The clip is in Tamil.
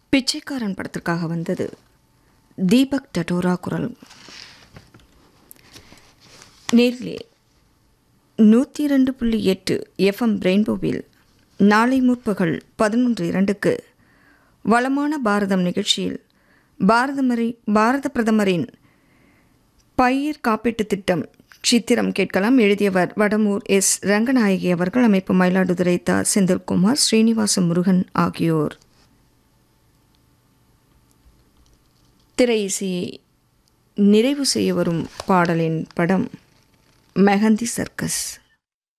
பிச்சைக்காரன் படத்திற்காக வந்தது தீபக் டட்டோரா குரல் நேரிலே நூற்றி இரண்டு புள்ளி எட்டு எஃப்எம் ரெயின்போவில் நாளை முற்பகல் பதினொன்று இரண்டுக்கு வளமான பாரதம் நிகழ்ச்சியில் பாரதமரி பாரத பிரதமரின் பயிர் காப்பீட்டுத் திட்டம் சித்திரம் கேட்கலாம் எழுதியவர் வடமூர் எஸ் ரங்கநாயகி அவர்கள் அமைப்பு மயிலாடுதுறை தா செந்தில்குமார் ஸ்ரீனிவாச முருகன் ஆகியோர் திரை இசையை நிறைவு செய்ய வரும் பாடலின் படம் மெஹந்தி சர்க்கஸ்